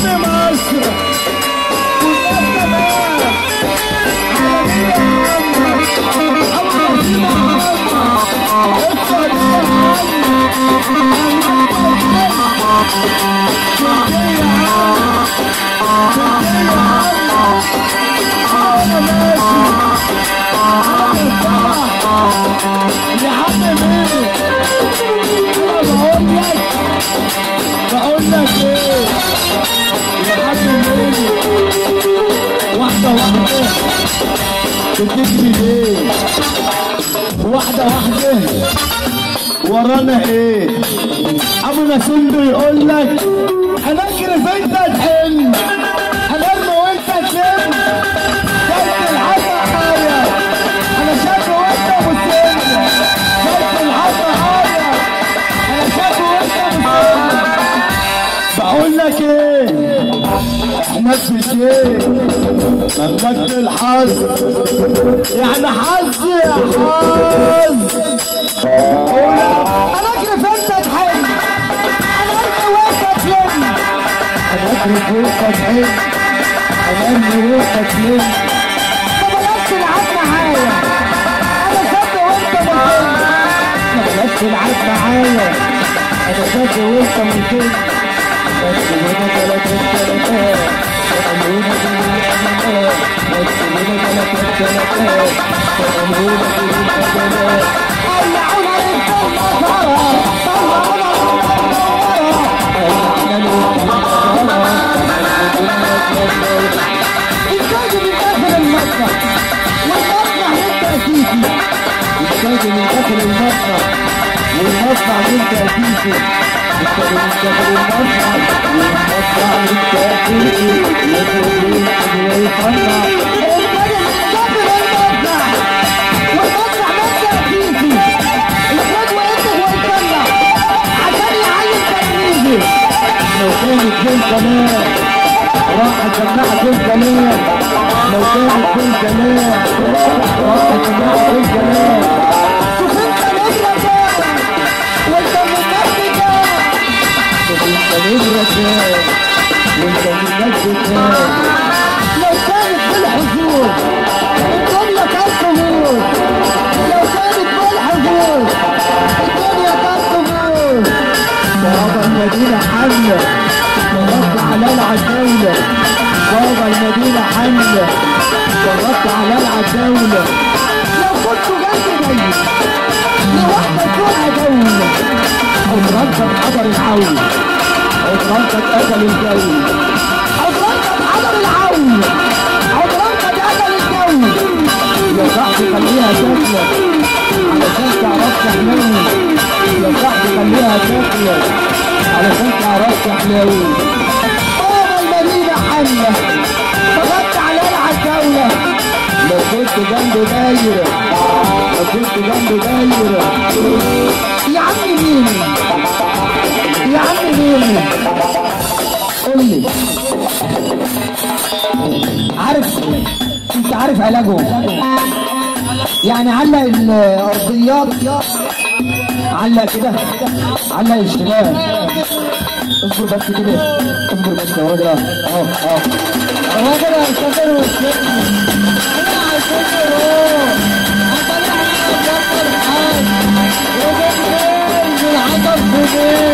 حبيبي مصر والناس كمان حبيبي يا عم ابو نسيم يا عم السعوديه يا عم مين انا بقول لك بقول لك ايه يا عم مين واحدة واحدة بتجري ليه واحدة واحدة ورانا ايه ابو نسيم بيقول لك هنجري انت تحل هنرمي وانت تلم شد العصا حاية انا شد وانت مسلم شد العصا حاية انا شد وانت مسلم بقول لك ايه احنا في ايه مملكة الحظ يعني حظ يا حظ انا اجري انت تحل انا ارمي وانت تلم انا اجري وانت تحل انا ارمي وانت تلم ما بلاش تلعب معايا انا شد وانت مسلم ما بلاش تلعب معايا انا شد وانت مسلم بس هنا ثلاثة ثلاثات تأمرون بالأمانات بس هنا ثلاثة ثلاثات تأمرون بالأمانات طلعونا للمسارة طلعونا الزوج من داخل المسرح والمسرح من تأسيسي الزوج من داخل المسرح والمسرح من تأسيسي الزوج من داخل المسرح والمسرح من تأسيسي يجري ويصنع الزوج من داخل المسرح والمسرح من تأسيسي الزوج وينتج ويصنع عشان يعلم تلميذي لو كانت فين كمان راح سماعة فين كمان لو كانت فين كمان راح سماعة فين كمان شوف انت نجرة كام وانت من نفس كام شوف انت نجرة كام وانت من نفس كام لو كانت بالحضور الدنيا كانت تموت لو كانت بالحضور الدنيا كانت تموت بابا المدينة حملة جربت على العداولة بابا المدينة حملة جربت على العداولة لو كنت جنب جيد لوحدك فوق دولة حضرتك حضر العون حضرتك قتل الجو حضرتك حضر العون حضرتك قتل الجو يا صاحبي خليها تاكلك علشان تعرف تحلوي يا صاحبي خليها تاكلك علشان تعرف تحلوي بابا المدينة حملة ضغطت على العتاولة لو كنت جنب دايرة لو كنت جنب دايرة يا عم مين يا عم مين قول لي عارف انت عارف علاجهم يعني علق الارضيات علق كده علق الشمال اصبر بس كده اصبر بس هو كده اهو اهو هو كده يا استاذ والسيد انا عايزين نروح اطلع من الجبل الحاج وبالليل بالعطر في